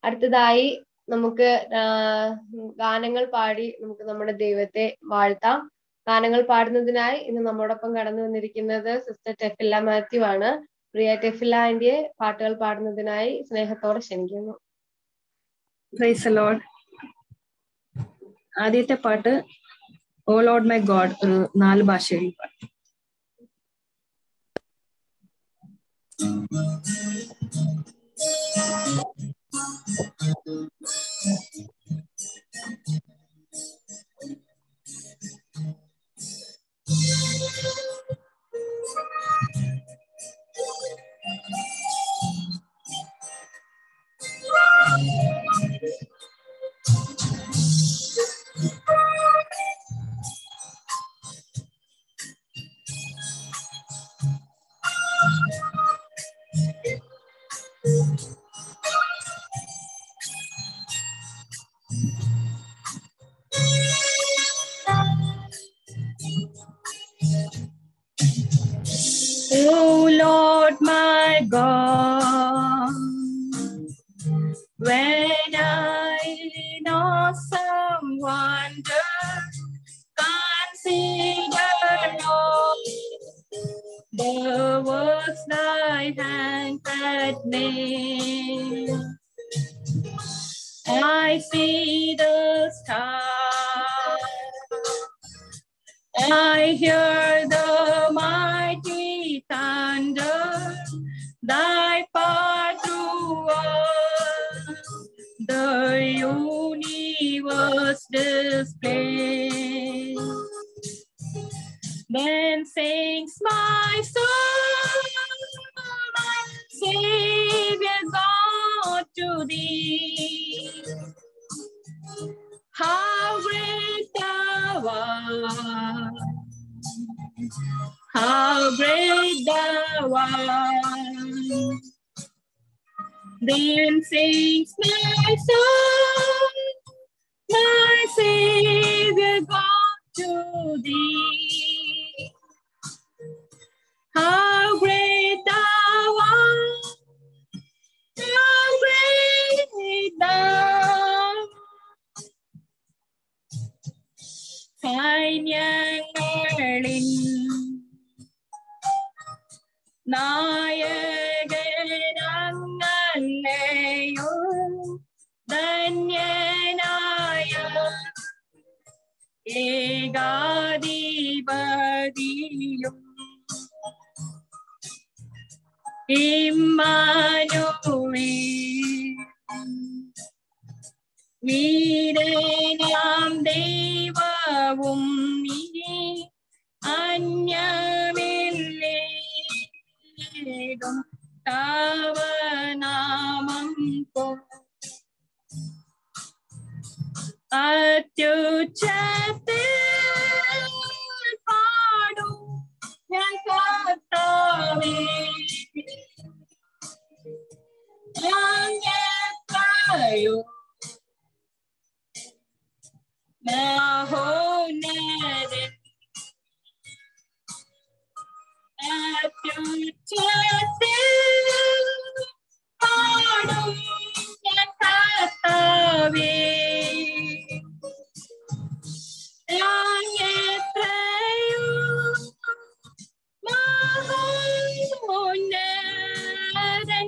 അടുത്തതായി നമുക്ക് ആ, ഗാനങ്ങൾ പാടി നമുക്ക് നമ്മുടെ ദൈവത്തെ വാഴ്ത്താം ഗാനങ്ങൾ പാടുന്നതിനായി ഇന്ന് നമ്മോടൊപ്പം കടന്നു വന്നിരിക്കുന്നത് സിസ്റ്റർ ടെഫില്ല മാത്യു ആണ് പ്രിയ ടെഫില്ല ആന്റിയെ പാട്ടുകൾ പാടുന്നതിനായി സ്നേഹത്തോടെ ക്ഷണിക്കുന്നു പ്രൈസ് ലോഡ് ആദ്യത്തെ പാട്ട് ഓ ലോഡ് മൈ ഗോഡ് ഒരു നാല് ഭാഷയിൽ പാട്ട് Oh Lord my God, when I in awesome wonder consider all the works thy hand hath made. I see the stars. I hear the mighty thunder, thy power through all the universe display. Then sings my soul, my Savior God to thee. How great thou art! How great thou art! Then sings my soul, my Savior God to thee. How great thou art! How great thou art! സൈന്യങ്ങളിൽ നായകനങ്ങല്ലയോ ധന്യനായ ഏകാധിപതിയും ഇമ്മാനുവേ വീരനാം ദൈവവും നീ അന്യമില്ലേതും താവനാമം പോ അത്യുച്ചത്തിൽ പാടും ഞാൻ കർത്താവേ അങ്ങെത്രയോ മഹോന്നതൻ അത്യുച്ചത്തിൽ പാടും ഞാൻ കർത്താവേ അങ്ങെത്രയോ മഹോന്നതൻ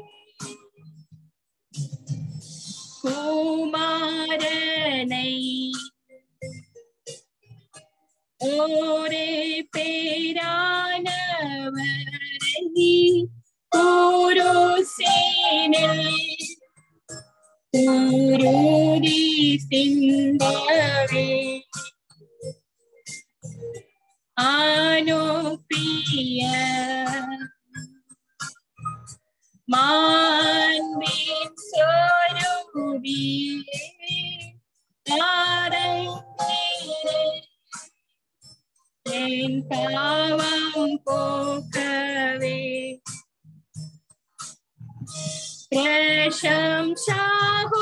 കുമാരனை ഓരേ പേരാനവരനി ഓരോ സേനൽ ഓരോരി സിന്ധവേ ആനോപ്പിയ മാൻമീൻ സ്വരൂപിയേ താരങ്ങേരെ என் பாவம் போக்கவே प्रशंसा हो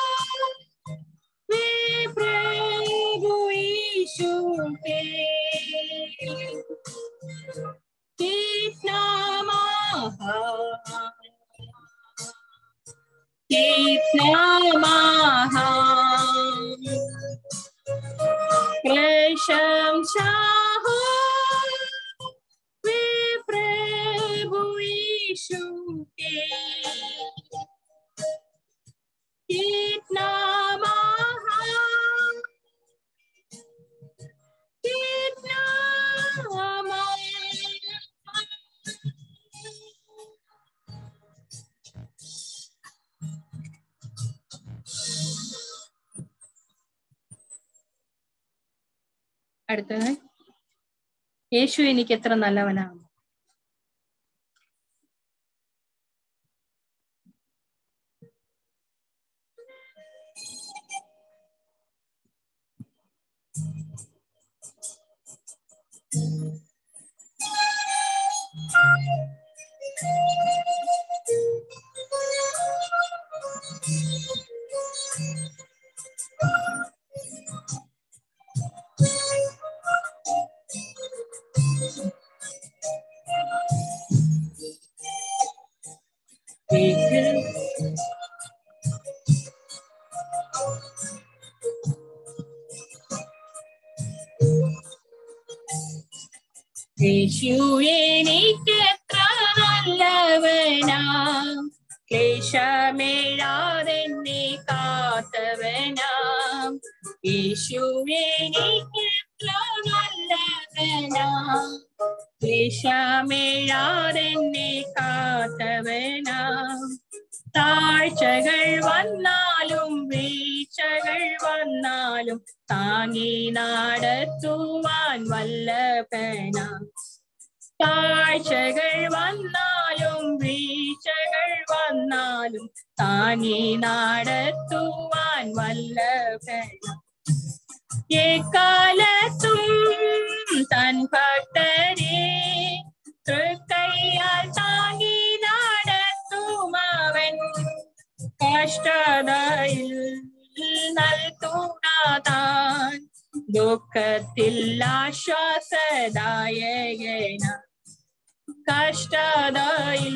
वे प्रभु यीशु के कितना महान कीर्तनामाः क्लेशं चाहो विप्रभु यीशु के कीर्तनामाः അടുത്തത് യേശു എനിക്ക് എത്ര നല്ലവനാണ് യേശു എനിക്കെത്ര നല്ലവനാം ക്ലേശമേഴാതെന്നെ കാത്തവനാം യേശു എനിക്കെത്ര നല്ലവനാം ക്ലേശമേഴാതെന്നെ കാത്തവനാം താഴ്ചകൾ വന്നാലും വീഴ്ചകൾ വന്നാലും താങ്ങി നടത്തുവാൻ വല്ലഭനാം താഴ്ചകൾ വന്നാലും വീഴ്ചകൾ വന്നാലും താങ്ങി നടത്തുവാൻ വല്ലഭനാം എക്കാലത്തും തൻ ഭക്തരെ തൃക്കൈയാൽ താങ്ങി നടത്തുമവൻ കഷ്ടതയിൽ നൽകുന്നതാൻ ദുഃഖത്തിൽ ആശ്വാസദായകന കഷ്ടതയിൽ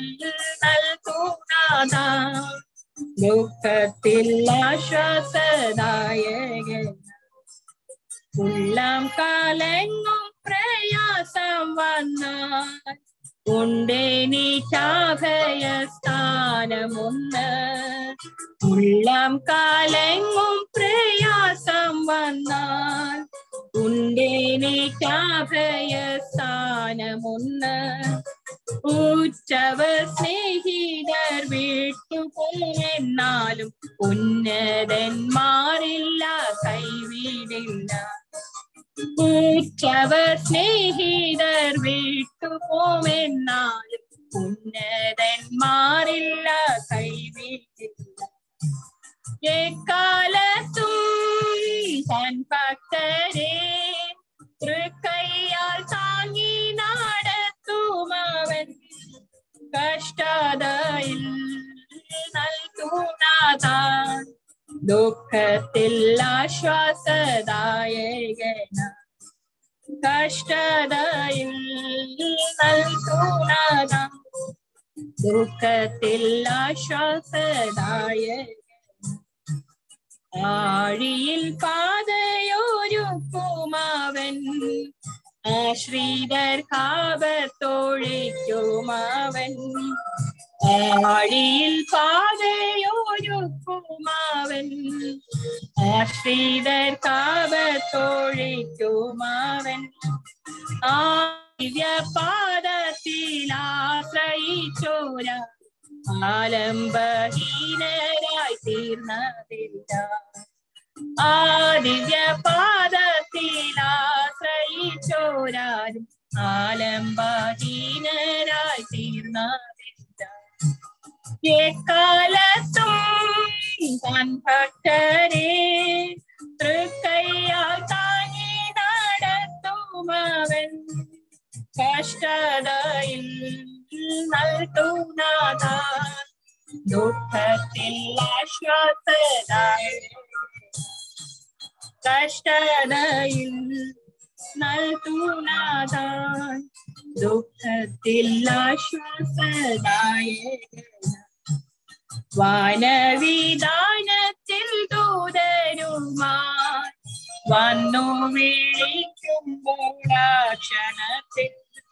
നൽകുന്നതാൻ ദുഃഖത്തിൽ ആശ്വാസദായകന ഉള്ളം കാലങ്ങും പ്രയാസം വന്നാൽ ഉണ്ടെനിക്കാഭയ സ്ഥാനമൊന്ന് ഉള്ളം കാലങ്ങും പ്രയാസം വന്നാൽ ഉണ്ടെനിക്കാഭയ സ്ഥാനമൊന്ന് ഉച്ചവ സ്നേഹിതർ വിട്ടുപോയെന്നാലും ഉന്നതന്മാരില്ല കൈവിടില്ല ഉച്ചവ സ്നേഹിതർ വിട്ടുപോമെന്നാലും ഉന്നതന്മാരില്ല കൈവിടില്ല എക്കാലത്തും തൻ ഭക്തരെ തൃക്കൈയാൽ താങ്ങി നടത്തുമവൻ കഷ്ടതയിൽ നൽകുന്നതാൻ ദുഃഖത്തിൽ ആശ്വാസദായകന കഷ്ടതയിൽ നൽകുന്നതാൻ ദുഃഖത്തിൽ ആശ്വാസദായകന ആഴിയിൽ പാതയൊരുക്കുമാവൻ ആശ്രിതർ കാപത്തൊഴിക്കുമാവൻ ആഴിയിൽ പാതയൊരുക്കുമാവൻ ആശ്രിതർ കാപത്തൊഴിക്കുമാവൻ ആദിവ്യ പാദത്തിൽ ആശ്രയിച്ചോര ആലംബഹീനരായി തീർന്നതില്ല ആദിവ്യ പാദത്തിൽ ആശ്രയിച്ചോരാരും ആലംബഹീനരായി തീർന്നതില്ല എക്കാലത്തും താൻ ഭക്തരെ തൃക്കൈയാൽ താങ്ങി നടത്തുമവൻ കഷ്ടതയിൽ നൽകുന്നതാൻ ദുഃഖത്തിൽ ആശ്വാസതായി കഷ്ടതയിൽ നൽകുന്നതാൻ ദുഃഖത്തിൽ ആശ്വാസദായകന വാനവിധാനത്തിൽ ദൂതരുമായി വന്നു വിളിക്കുമ്പോൾ ആ ക്ഷണത്തിൽ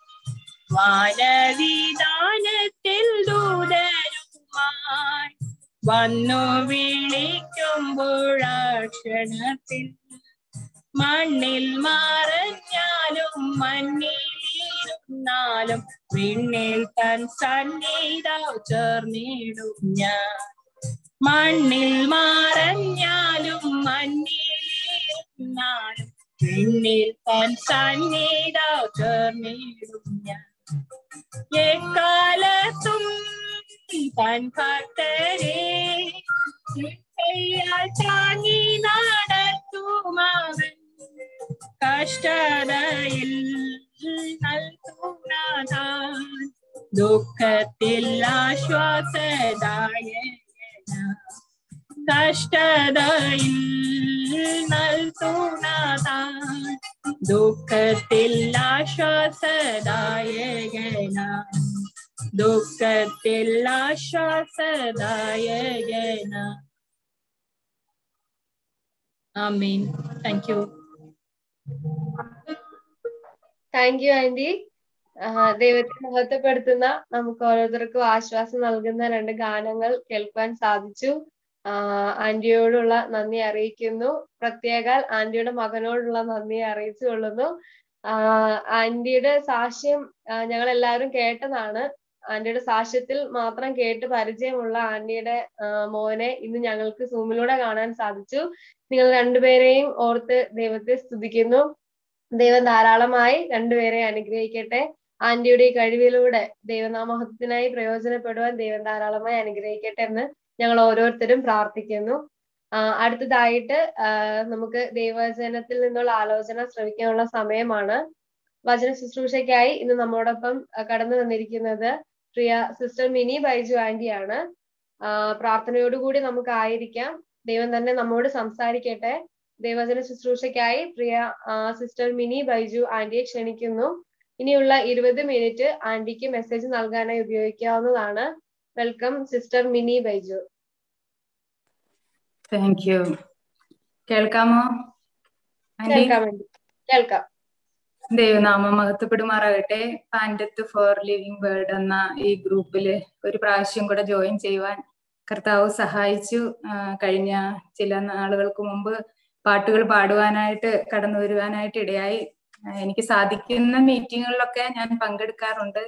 വാനവിധാനത്തിൽ ദൂതരുമായി വന്നു വിളിക്കുമ്പോൾ ആ ക്ഷണത്തിൽ മണ്ണിൽ മറഞ്ഞാലും മണ്ണിലിരുന്നാലും വിണ്ണിൽ തൻ സന്നിധ ചേർന്നിടും ഞാൻ മണ്ണിൽ മറഞ്ഞാലും മണ്ണിലിരുന്നാലും വിണ്ണിൽ തൻ സന്നിധ ചേർന്നിടും ഞാൻ എക്കാലത്തും തൻ ഭക്തരെ കൈയാൽ താങ്ങി നടത്തുമാവൻ കഷ്ടതയിൽ നൽകുന്നതാൻ ദുഃഖത്തിൽ ആശ്വാസദായകന കഷ്ടതയിൽ നൽകുന്നതാൻ ദുഃഖത്തിൽ ആശ്വാസദായകന ദുഃഖത്തിൽ ആശ്വാസദായകന ആമീൻ thank you thank you aunty ദൈവത്തെ മഹത്വപ്പെടുത്തുന്ന നമുക്ക് ഓരോരുത്തർക്കും ആശ്വാസം നൽകുന്ന രണ്ട് ഗാനങ്ങൾ കേൾക്കാൻ സാധിച്ചു ആഹ് ആന്റിയോടുള്ള നന്ദി അറിയിക്കുന്നു പ്രത്യേകാൽ ആന്റിയുടെ മകനോടുള്ള നന്ദി അറിയിച്ചു കൊള്ളുന്നു ആഹ് ആന്റിയുടെ സാക്ഷ്യം ഞങ്ങൾ എല്ലാവരും കേട്ടതാണ് ആന്റിയുടെ സാക്ഷ്യത്തിൽ മാത്രം കേട്ട് പരിചയമുള്ള ആന്റിയുടെ മോനെ ഇന്ന് ഞങ്ങൾക്ക് സൂമിലൂടെ കാണാൻ സാധിച്ചു നിങ്ങൾ രണ്ടുപേരെയും ഓർത്ത് ദൈവത്തെ സ്തുതിക്കുന്നു ദൈവം ധാരാളമായി രണ്ടുപേരെ അനുഗ്രഹിക്കട്ടെ ആന്റിയുടെ ഈ കഴിവിലൂടെ ദൈവനാമഹത്വത്തിനായി പ്രയോജനപ്പെടുവാൻ ദൈവം ധാരാളമായി അനുഗ്രഹിക്കട്ടെ എന്ന് ഞങ്ങൾ ഓരോരുത്തരും പ്രാർത്ഥിക്കുന്നു അടുത്തതായിട്ട് നമുക്ക് ദൈവവചനത്തിൽ നിന്നുള്ള ആലോചന ശ്രമിക്കാനുള്ള സമയമാണ് വചന ശുശ്രൂഷയ്ക്കായി ഇന്ന് നമ്മോടൊപ്പം കടന്നു വന്നിരിക്കുന്നത് പ്രിയ സിസ്റ്റർ മിനി ബൈജു ആന്റിയാണ് പ്രാർത്ഥനയോടുകൂടി നമുക്ക് ആയിരിക്കാം ദൈവം തന്നെ നമ്മോട് സംസാരിക്കട്ടെ ദൈവജന ശുശ്രൂഷയ്ക്കായി പ്രിയ സിസ്റ്റർ മിനി ബൈജു ആന്റിയെ ക്ഷണിക്കുന്നു ഇനിയുള്ള ഇരുപത് മിനിറ്റ് ആന്റിക്ക് മെസ്സേജ് നൽകാനായി ഉപയോഗിക്കാവുന്നതാണ് welcome sister Mini Baiju thank you കേൾക്കാമോ കേൾക്കാം കേൾക്കാം ദൈവനാമം മഹത്വപ്പെടുമാറാകട്ടെ പാൻഡത്ത് ഫോർ ലിവിങ് വേർഡ് എന്ന ഈ ഗ്രൂപ്പില് ഒരു പ്രാവശ്യം കൂടെ ജോയിൻ ചെയ്യുവാൻ കർത്താവ് സഹായിച്ചു കഴിഞ്ഞ ചില നാളുകൾക്ക് മുമ്പ് പാട്ടുകൾ പാടുവാനായിട്ട് കടന്നു വരുവാനായിട്ട് ഇടയായി എനിക്ക് സാധിക്കുന്ന മീറ്റിങ്ങുകളിലൊക്കെ ഞാൻ പങ്കെടുക്കാറുണ്ട്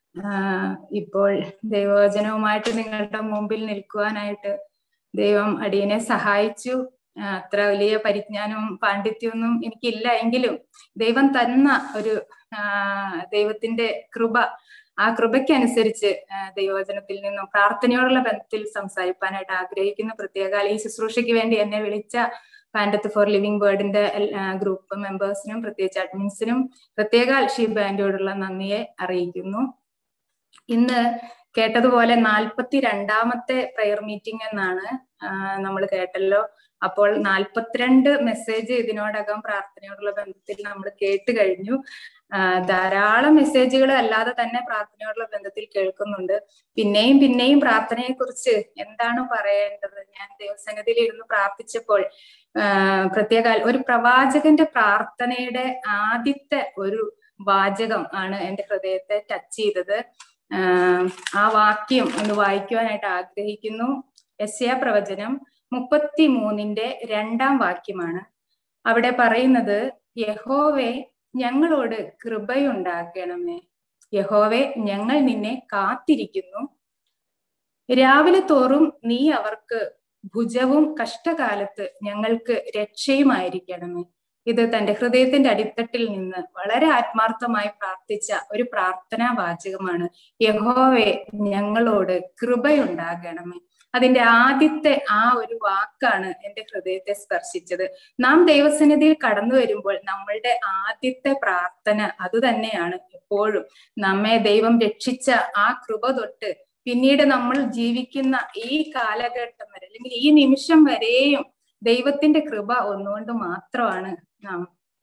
ഇപ്പോൾ ദൈവവചനവുമായിട്ട് നിങ്ങളുടെ മുമ്പിൽ നിൽക്കുവാനായിട്ട് ദൈവം അടിയനെ സഹായിച്ചു അത്ര വലിയ പരിജ്ഞാനവും പാണ്ഡിത്യമൊന്നും എനിക്കില്ല എങ്കിലും ദൈവം തന്ന ഒരു ദൈവത്തിന്റെ കൃപ ആ കൃപയ്ക്കനുസരിച്ച് ദൈവവചനത്തിൽ നിന്നും പ്രാർത്ഥനയോടുള്ള ബന്ധത്തിൽ സംസാരിക്കാനായിട്ട് ആഗ്രഹിക്കുന്ന പ്രത്യേക ഈ ശുശ്രൂഷയ്ക്ക് വേണ്ടി എന്നെ വിളിച്ച പാൻഡത്ത് ഫോർ ലിവിങ് വേർഡിന്റെ ഗ്രൂപ്പ് മെമ്പേഴ്സിനും പ്രത്യേകിച്ച് അഡ്മിൻസിനും പ്രത്യേക ഷീബ് ആൻഡിയോടുള്ള നന്ദിയെ അറിയിക്കുന്നു ഇന്ന് കേട്ടതുപോലെ നാൽപ്പത്തി രണ്ടാമത്തെ പ്രയർ മീറ്റിംഗ് എന്നാണ് നമ്മൾ കേട്ടല്ലോ അപ്പോൾ നാൽപ്പത്തിരണ്ട് മെസ്സേജ് ഇതിനോടകം പ്രാർത്ഥനയോടുള്ള ബന്ധത്തിൽ നമ്മൾ കേട്ട് കഴിഞ്ഞു ധാരാളം മെസ്സേജുകൾ അല്ലാതെ തന്നെ പ്രാർത്ഥനയോടുള്ള ബന്ധത്തിൽ കേൾക്കുന്നുണ്ട് പിന്നെയും പിന്നെയും പ്രാർത്ഥനയെ കുറിച്ച് എന്താണ് പറയേണ്ടത് ഞാൻ ദൈവസന്നിധിയിൽ ഇരുന്ന് പ്രാർത്ഥിച്ചപ്പോൾ പ്രത്യേക ഒരു പ്രവാചകന്റെ പ്രാർത്ഥനയുടെ ആദ്യത്തെ ഒരു വാചകം ആണ് എന്റെ ഹൃദയത്തെ ടച്ച് ചെയ്തത് ആ വാക്യം ഒന്ന് വായിക്കുവാനായിട്ട് ആഗ്രഹിക്കുന്നു യസ്യ പ്രവചനം മുപ്പത്തി മൂന്നിന്റെ രണ്ടാം വാക്യമാണ് അവിടെ പറയുന്നത് യഹോവെ ഞങ്ങളോട് കൃപയുണ്ടാക്കണമേ യഹോവെ ഞങ്ങൾ നിന്നെ കാത്തിരിക്കുന്നു രാവിലെ തോറും നീ അവർക്ക് ഭുജവും കഷ്ടകാലത്ത് ഞങ്ങൾക്ക് രക്ഷയുമായിരിക്കണമേ ഇത് തന്റെ ഹൃദയത്തിന്റെ അടിത്തട്ടിൽ നിന്ന് വളരെ ആത്മാർത്ഥമായി പ്രാർത്ഥിച്ച ഒരു പ്രാർത്ഥനാ വാചകമാണ് യഹോവെ ഞങ്ങളോട് കൃപയുണ്ടാകണമേ അതിന്റെ ആദ്യത്തെ ആ ഒരു വാക്കാണ് എന്റെ ഹൃദയത്തെ സ്പർശിച്ചത് നാം ദൈവസന്നിധിയിൽ കടന്നു വരുമ്പോൾ നമ്മളുടെ ആദ്യത്തെ പ്രാർത്ഥന അത് തന്നെയാണ് എപ്പോഴും നമ്മെ ദൈവം രക്ഷിച്ച ആ കൃപ തൊട്ട് പിന്നീട് നമ്മൾ ജീവിക്കുന്ന ഈ കാലഘട്ടം വരെ അല്ലെങ്കിൽ ഈ നിമിഷം വരെയും ദൈവത്തിന്റെ കൃപ ഒന്നുകൊണ്ട് മാത്രമാണ് നാം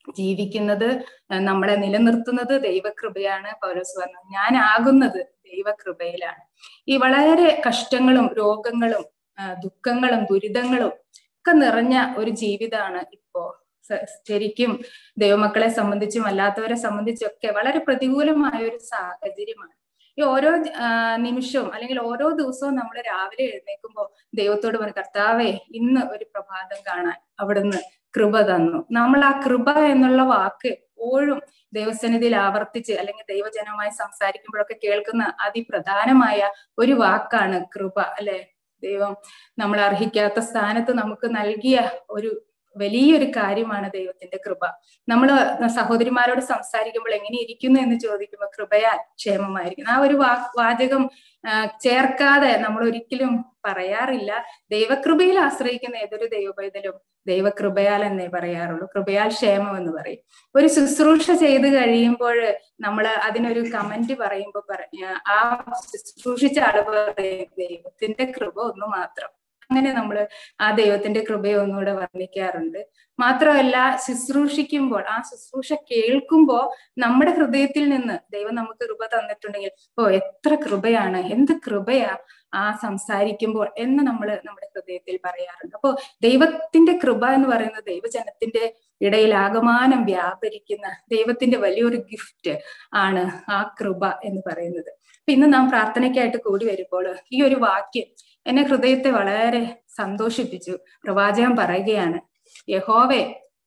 ജീവിക്കുന്നത് നമ്മളെ നിലനിർത്തുന്നത് ദൈവകൃപയാണ് പൗലോസ് പറഞ്ഞത് ഞാൻ ആകുന്നത് ദൈവകൃപയിലാണ് ഈ വളരെ കഷ്ടങ്ങളും രോഗങ്ങളും ദുഃഖങ്ങളും ദുരിതങ്ങളും ഒക്കെ നിറഞ്ഞ ഒരു ജീവിതമാണ് ഇപ്പോ ശരിക്കും ദൈവമക്കളെ സംബന്ധിച്ചും അല്ലാത്തവരെ സംബന്ധിച്ചൊക്കെ വളരെ പ്രതികൂലമായ ഒരു സാഹചര്യമാണ് ഈ ഓരോ നിമിഷവും അല്ലെങ്കിൽ ഓരോ ദിവസവും നമ്മൾ രാവിലെ എഴുന്നേൽക്കുമ്പോൾ ദൈവത്തോട് പറയും കർത്താവേ ഇന്ന് ഒരു പ്രഭാതം കാണാൻ അവിടുന്ന് കൃപ തന്നു നമ്മൾ ആ കൃപ എന്നുള്ള വാക്ക് എപ്പോഴും ദൈവസന്നിധിയിൽ ആവർത്തിച്ച് അല്ലെങ്കിൽ ദൈവജനവുമായി സംസാരിക്കുമ്പോഴൊക്കെ കേൾക്കുന്ന അതിപ്രധാനമായ ഒരു വാക്കാണ് കൃപ അല്ലെ ദൈവം നമ്മൾ അർഹിക്കാത്ത സ്ഥാനത്ത് നമുക്ക് നൽകിയ ഒരു വലിയൊരു കാര്യമാണ് ദൈവത്തിന്റെ കൃപ നമ്മൾ സഹോദരിമാരോട് സംസാരിക്കുമ്പോൾ എങ്ങനെ ഇരിക്കുന്നു എന്ന് ചോദിക്കുമ്പോൾ കൃപയാൽ ക്ഷേമമായിരിക്കുന്നു ആ ഒരു വാ വാചകം ചേർക്കാതെ നമ്മൾ ഒരിക്കലും പറയാറില്ല ദൈവകൃപയിൽ ആശ്രയിക്കുന്ന ഏതൊരു ദൈവപൈതലും ദൈവകൃപയാൽ എന്നേ പറയാറുള്ളൂ കൃപയാൽ ക്ഷേമം എന്ന് പറയും ഒരു ശുശ്രൂഷ ചെയ്ത് കഴിയുമ്പോൾ നമ്മൾ അതിനൊരു കമന്റ് പറയുമ്പോൾ ആ ശുശ്രൂഷിച്ച ആള് പറയും ദൈവത്തിന്റെ കൃപ ഒന്ന് മാത്രം അങ്ങനെ നമ്മൾ ആ ദൈവത്തിന്റെ കൃപയെ ഒന്നുകൂടെ വർണ്ണിക്കാറുണ്ട് മാത്രമല്ല ശുശ്രൂഷിക്കുമ്പോൾ ആ ശുശ്രൂഷ കേൾക്കുമ്പോൾ നമ്മുടെ ഹൃദയത്തിൽ നിന്ന് ദൈവം നമുക്ക് കൃപ തന്നിട്ടുണ്ടെങ്കിൽ ഓ എത്ര കൃപയാണ് എന്ത് കൃപയാ ആ സംസാരിക്കുമ്പോൾ എന്ന് നമ്മൾ നമ്മുടെ ഹൃദയത്തിൽ പറയാറുണ്ട് അപ്പോ ദൈവത്തിന്റെ കൃപ എന്ന് പറയുന്നത് ദൈവജനത്തിന്റെ ഇടയിൽ ആകമാനം വ്യാപരിക്കുന്ന ദൈവത്തിന്റെ വലിയൊരു ഗിഫ്റ്റ് ആണ് ആ കൃപ എന്ന് പറയുന്നത് അപ്പൊ ഇന്ന് നാം പ്രാർത്ഥനയ്ക്കായിട്ട് കൂടി വരുമ്പോൾ ഈ ഒരു വാക്യം എന്നെ ഹൃദയത്തെ വളരെ സന്തോഷിപ്പിച്ചു പ്രവാചകൻ പറയുകയാണ് യഹോവേ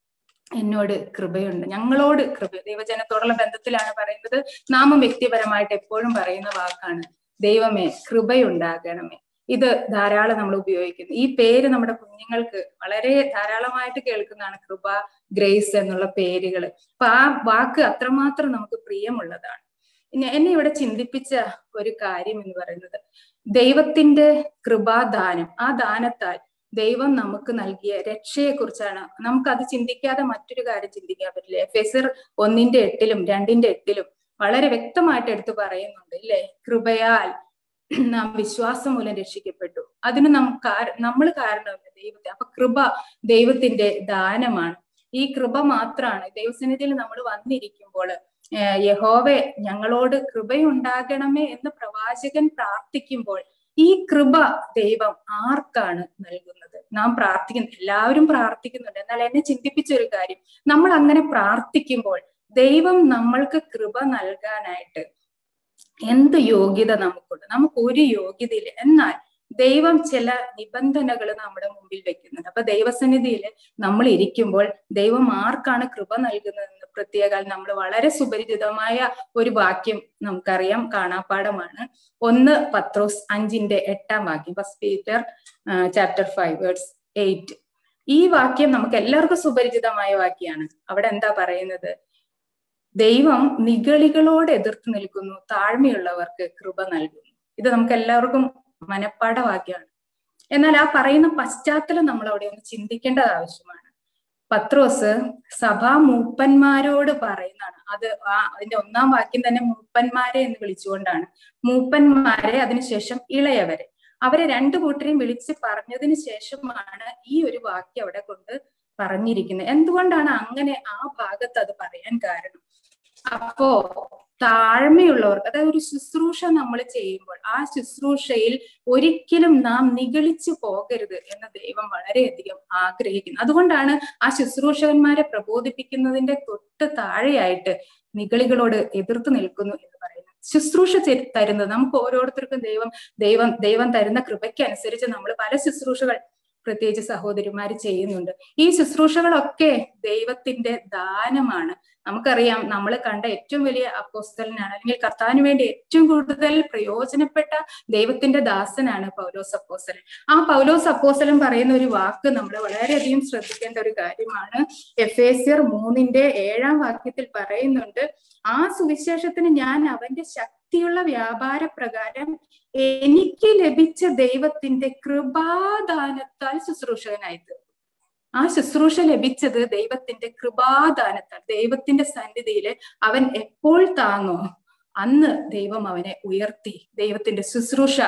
എന്നോട് കൃപയുണ്ട് ഞങ്ങളോട് കൃപ ദൈവജനത്തോടുള്ള ബന്ധത്തിലാണ് പറയുന്നത് നാമം വ്യക്തിപരമായിട്ട് എപ്പോഴും പറയുന്ന വാക്കാണ് ദൈവമേ കൃപയുണ്ടാകണമേ ഇത് ധാരാളം നമ്മൾ ഉപയോഗിക്കുന്നു ഈ പേര് നമ്മുടെ കുഞ്ഞുങ്ങൾക്ക് വളരെ ധാരാളമായിട്ട് കേൾക്കുന്നതാണ് കൃപ ഗ്രേസ് എന്നുള്ള പേരുകൾ അപ്പൊ ആ വാക്ക് അത്രമാത്രം നമുക്ക് പ്രിയമുള്ളതാണ് എന്നെ ഇവിടെ ചിന്തിപ്പിച്ച ഒരു കാര്യം എന്ന് പറയുന്നത് ദൈവത്തിന്റെ കൃപാദാനം ആ ദാനത്താൽ ദൈവം നമുക്ക് നൽകിയ രക്ഷയെ കുറിച്ചാണ് നമുക്ക് അത് ചിന്തിക്കാതെ മറ്റൊരു കാര്യം ചിന്തിക്കാൻ പറ്റില്ല എഫെസർ ഒന്നിന്റെ എട്ടിലും രണ്ടിന്റെ എട്ടിലും വളരെ വ്യക്തമായിട്ട് എടുത്തു പറയുന്നുണ്ട് ഇല്ലേ കൃപയാൽ നാം വിശ്വാസം മൂലം രക്ഷിക്കപ്പെട്ടു അതിന് നമുക്ക് നമ്മൾ കാരണമല്ല ദൈവത്തെ അപ്പൊ കൃപ ദൈവത്തിന്റെ ദാനമാണ് ഈ കൃപ മാത്രമാണ് ദൈവസന്നിധിയിൽ നമ്മൾ വന്നിരിക്കുമ്പോൾ യഹോവെ ഞങ്ങളോട് കൃപയുണ്ടാകണമേ എന്ന് പ്രവാചകൻ പ്രാർത്ഥിക്കുമ്പോൾ ഈ കൃപ ദൈവം ആർക്കാണ് നൽകുന്നത് നാം പ്രാർത്ഥിക്കുന്നു എല്ലാവരും പ്രാർത്ഥിക്കുന്നുണ്ട് എന്നാൽ എന്നെ ചിന്തിപ്പിച്ച ഒരു കാര്യം നമ്മൾ അങ്ങനെ പ്രാർത്ഥിക്കുമ്പോൾ ദൈവം നമ്മൾക്ക് കൃപ നൽകാനായിട്ട് എന്ത് യോഗ്യത നമുക്കുണ്ട് നമുക്ക് ഒരു യോഗ്യതയില്ല എന്നാൽ ദൈവം ചില നിബന്ധനകൾ നമ്മുടെ മുമ്പിൽ വെക്കുന്നുണ്ട് അപ്പൊ ദൈവസന്നിധിയിൽ നമ്മൾ ഇരിക്കുമ്പോൾ ദൈവം ആർക്കാണ് കൃപ നൽകുന്നതെന്ന് പ്രത്യേക നമ്മൾ വളരെ സുപരിചിതമായ ഒരു വാക്യം നമുക്കറിയാം കാണാപ്പാടമാണ് ഒന്ന് പത്രോസ് അഞ്ചിന്റെ എട്ടാം വാക്യം first Peter chapter five words eight ഈ വാക്യം നമുക്ക് എല്ലാവർക്കും സുപരിചിതമായ വാക്യാണ് അവിടെ എന്താ പറയുന്നത് ദൈവം നിഗളികളോട് എതിർത്ത് നിൽക്കുന്നു താഴ്മയുള്ളവർക്ക് കൃപ നൽകുന്നു ഇത് നമുക്ക് എല്ലാവർക്കും മനപ്പാട വാക്യമാണ് എന്നാൽ ആ പറയുന്ന പശ്ചാത്തലം നമ്മൾ അവിടെ ഒന്ന് ചിന്തിക്കേണ്ടത് ആവശ്യമാണ് പത്രോസ് സഭാ മൂപ്പന്മാരോട് പറയുന്നതാണ് അത് ആ അതിന്റെ ഒന്നാം വാക്യം തന്നെ മൂപ്പന്മാരെ എന്ന് വിളിച്ചുകൊണ്ടാണ് മൂപ്പന്മാരെ അതിനുശേഷം ഇളയവരെ അവരെ രണ്ടു കൂട്ടരെയും വിളിച്ച് പറഞ്ഞതിന് ശേഷമാണ് ഈ ഒരു വാക്യം അവിടെ കൊണ്ട് പറഞ്ഞിരിക്കുന്നത് എന്തുകൊണ്ടാണ് അങ്ങനെ ആ ഭാഗത്ത് അത് പറയാൻ കാരണം അപ്പോ താഴ്മയുള്ളവർക്ക് അതായത് ഒരു ശുശ്രൂഷ നമ്മൾ ചെയ്യുമ്പോൾ ആ ശുശ്രൂഷയിൽ ഒരിക്കലും നാം നിഗളിച്ചു പോകരുത് എന്ന് ദൈവം വളരെയധികം ആഗ്രഹിക്കുന്നു അതുകൊണ്ടാണ് ആ ശുശ്രൂഷകന്മാരെ പ്രബോധിപ്പിക്കുന്നതിന്റെ തൊട്ട് താഴെയായിട്ട് നിഗളികളോട് എതിർത്ത് നിൽക്കുന്നു എന്ന് പറയുന്നത് ശുശ്രൂഷ തരുന്നത് നമുക്ക് ഓരോരുത്തർക്കും ദൈവം ദൈവം ദൈവം തരുന്ന കൃപയ്ക്കനുസരിച്ച് നമ്മൾ പല ശുശ്രൂഷകൾ പ്രത്യേകിച്ച് സഹോദരിമാര് ചെയ്യുന്നുണ്ട് ഈ ശുശ്രൂഷകളൊക്കെ ദൈവത്തിന്റെ ദാനമാണ് നമുക്കറിയാം നമ്മൾ കണ്ട ഏറ്റവും വലിയ അപ്പോസ്തലനാണ് അല്ലെങ്കിൽ കർത്താവിന് വേണ്ടി ഏറ്റവും കൂടുതൽ പ്രയോജനപ്പെട്ട ദൈവത്തിന്റെ ദാസനാണ് പൗലോസ് അപ്പോസ്തലൻ ആ പൗലോസ് അപ്പോസ്തലൻ പറയുന്ന ഒരു വാക്ക് നമ്മൾ വളരെയധികം ശ്രദ്ധിക്കേണ്ട ഒരു കാര്യമാണ് എഫ് എസിയർ മൂന്നിന്റെ ഏഴാം വാക്യത്തിൽ പറയുന്നുണ്ട് ആ സുവിശേഷത്തിന് ഞാൻ അവന്റെ ശക്തിയുള്ള വ്യാപാര പ്രകാരം എനിക്ക് ലഭിച്ച ദൈവത്തിന്റെ കൃപാദാനത്താൽ ശുശ്രൂഷകനായി തീർന്നു ആ ശുശ്രൂഷ ലഭിച്ചത് ദൈവത്തിന്റെ കൃപാദാനത്താൽ ദൈവത്തിന്റെ സന്നിധിയില് അവൻ എപ്പോൾ താങ്ങോ അന്ന് ദൈവം അവനെ ഉയർത്തി ദൈവത്തിന്റെ ശുശ്രൂഷ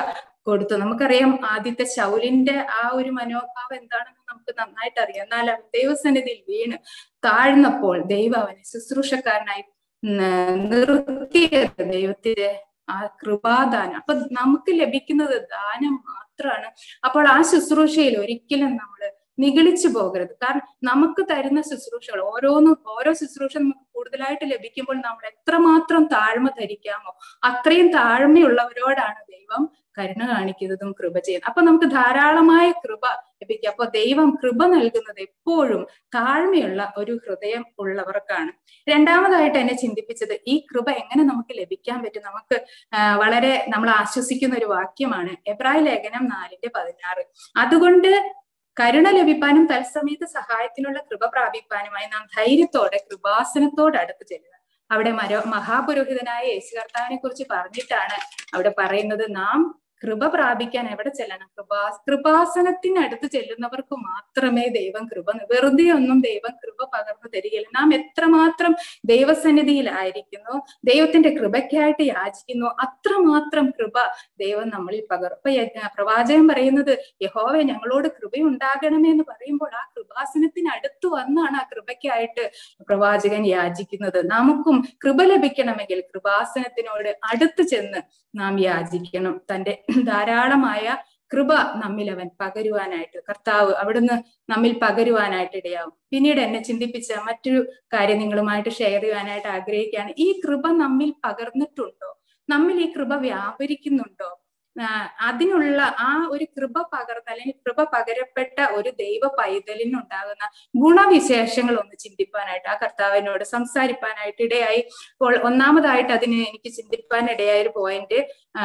കൊടുത്തു നമുക്കറിയാം ആദ്യത്തെ ശൗലിന്റെ ആ ഒരു മനോഭാവം എന്താണെന്ന് നമുക്ക് നന്നായിട്ട് അറിയാം എന്നാൽ അവൻ ദൈവസന്നിധിയിൽ വീണ് താഴ്ന്നപ്പോൾ ദൈവം അവനെ ശുശ്രൂഷക്കാരനായി ന- നിർത്തിയത് ദൈവത്തിന്റെ ആ കൃപാദാനം അപ്പൊ നമുക്ക് ലഭിക്കുന്നത് ദാനം മാത്രമാണ് അപ്പോൾ ആ ശുശ്രൂഷയിൽ ഒരിക്കലും നമ്മൾ നിഗളിച്ചു പോകരുത് കാരണം നമുക്ക് തരുന്ന ശുശ്രൂഷകൾ ഓരോന്നും ഓരോ ശുശ്രൂഷ നമുക്ക് കൂടുതലായിട്ട് ലഭിക്കുമ്പോൾ നമ്മൾ എത്രമാത്രം താഴ്മ ധരിക്കാമോ അത്രയും താഴ്മയുള്ളവരോടാണ് ദൈവം കരുണ കാണിക്കുന്നതും കൃപ ചെയ്യുന്നത് അപ്പൊ നമുക്ക് ധാരാളമായ കൃപ ലഭിക്കും അപ്പൊ ദൈവം കൃപ നൽകുന്നത് എപ്പോഴും താഴ്മയുള്ള ഒരു ഹൃദയം ഉള്ളവർക്കാണ് രണ്ടാമതായിട്ട് എന്നെ ചിന്തിപ്പിച്ചത് ഈ കൃപ എങ്ങനെ നമുക്ക് ലഭിക്കാൻ പറ്റും നമുക്ക് ആ, വളരെ നമ്മൾ ആശ്വസിക്കുന്ന ഒരു വാക്യമാണ് എബ്രായ ലേഖനം നാലിന്റെ പതിനാറ് അതുകൊണ്ട് കരുണ ലഭിപ്പാനും തത്സമയത്ത് സഹായത്തിനുള്ള കൃപ പ്രാപിപ്പാനുമായി നാം ധൈര്യത്തോടെ കൃപാസനത്തോട് അടുത്ത് ചെല്ലുക അവിടെ മരോ മഹാപുരോഹിതനായ യേശു കർത്താവിനെ കുറിച്ച് പറഞ്ഞിട്ടാണ് അവിടെ പറയുന്നത് നാം കൃപ പ്രാപിക്കാൻ എവിടെ ചെല്ലണം കൃപാ കൃപാസനത്തിനടുത്ത് ചെല്ലുന്നവർക്ക് മാത്രമേ ദൈവം കൃപ ന- വെറുതെ ഒന്നും ദൈവം കൃപ പകർന്നു തരികയില്ല നാം എത്രമാത്രം ദൈവസന്നിധിയിലായിരിക്കുന്നു ദൈവത്തിന്റെ കൃപയ്ക്കായിട്ട് യാചിക്കുന്നു അത്രമാത്രം കൃപ ദൈവം നമ്മളിൽ പകരും അപ്പൊ യ- പ്രവാചകൻ പറയുന്നത് യഹോവ ഞങ്ങളോട് കൃപയുണ്ടാകണമേ എന്ന് പറയുമ്പോൾ ആ കൃപാസനത്തിനടുത്ത് വന്നാണ് ആ കൃപയ്ക്കായിട്ട് പ്രവാചകൻ യാചിക്കുന്നത് നമുക്കും കൃപ ലഭിക്കണമെങ്കിൽ കൃപാസനത്തിനോട് അടുത്ത് ചെന്ന് നാം യാചിക്കണം തന്റെ ധാരാളമായ കൃപ നമ്മിൽ അവൻ പകരുവാനായിട്ട് കർത്താവ് അവിടുന്ന് നമ്മിൽ പകരുവാനായിട്ട് ഇടയാവും പിന്നീട് എന്നെ ചിന്തിപ്പിച്ച മറ്റൊരു കാര്യം നിങ്ങളുമായിട്ട് ഷെയർ ചെയ്യാനായിട്ട് ആഗ്രഹിക്കുകയാണ് ഈ കൃപ നമ്മിൽ പകർന്നിട്ടുണ്ടോ നമ്മിൽ ഈ കൃപ വ്യാപരിക്കുന്നുണ്ടോ ആ, അതിനുള്ള ആ ഒരു കൃപ പകർന്ന അല്ലെങ്കിൽ കൃപ പകരപ്പെട്ട ഒരു ദൈവ പൈതലിനുണ്ടാകുന്ന ഗുണവിശേഷങ്ങൾ ഒന്ന് ചിന്തിപ്പാനായിട്ട് ആ കർത്താവിനോട് സംസാരിപ്പാനായിട്ട് ഇടയായി അപ്പോൾ ഒന്നാമതായിട്ട് അതിന് എനിക്ക് ചിന്തിപ്പാൻ ഇടയായ ഒരു പോയിന്റ്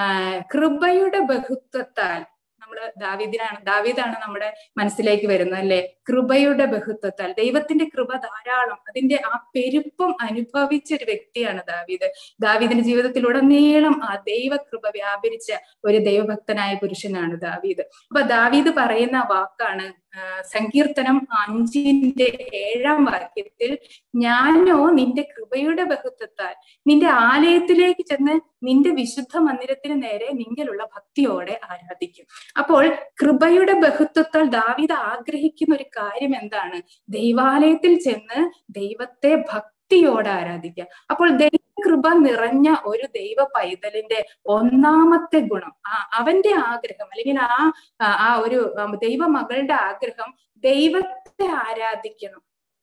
കൃപയുടെ ബഹുത്വത്താൽ നമ്മള് ദാവീദിനാണ് ദാവീദാണ് നമ്മുടെ മനസ്സിലേക്ക് വരുന്നത് അല്ലെ കൃപയുടെ ബഹുത്വത്താൽ ദൈവത്തിന്റെ കൃപ ധാരാളം അതിന്റെ ആ പെരുപ്പം അനുഭവിച്ച ഒരു വ്യക്തിയാണ് ദാവീദ് ദാവീദിന്റെ ജീവിതത്തിലുടനീളം ആ ദൈവകൃപ വ്യാപരിച്ച ഒരു ദൈവഭക്തനായ പുരുഷനാണ് ദാവീദ് അപ്പൊ ദാവീദ് പറയുന്ന വാക്കാണ് ആ, സങ്കീർത്തനം അഞ്ചിന്റെ ഏഴാം വാക്യത്തിൽ ഞാനോ നിന്റെ കൃപയുടെ ബഹുത്വത്താൽ നിന്റെ ആലയത്തിലേക്ക് ചെന്ന് നിന്റെ വിശുദ്ധ മന്ദിരത്തിന് നേരെ നിങ്കലുള്ള ഭക്തിയോടെ ആരാധിക്കും അപ്പോൾ കൃപയുടെ ബഹുത്വത്താൽ ദാവീദ് ആഗ്രഹിക്കുന്ന ഒരു കാര്യം എന്താണ് ദൈവാലയത്തിൽ ചെന്ന് ദൈവത്തെ ഭക്തിയോടെ ആരാധിക്കുക അപ്പോൾ ദൈവകൃപ നിറഞ്ഞ ഒരു ദൈവ പൈതലിന്റെ ഒന്നാമത്തെ ഗുണം ആ അവന്റെ ആഗ്രഹം അല്ലെങ്കിൽ ആ ആ- ആ ഒരു ഉം, ദൈവമകളുടെ ആഗ്രഹം ദൈവത്തെ ആരാധിക്കണം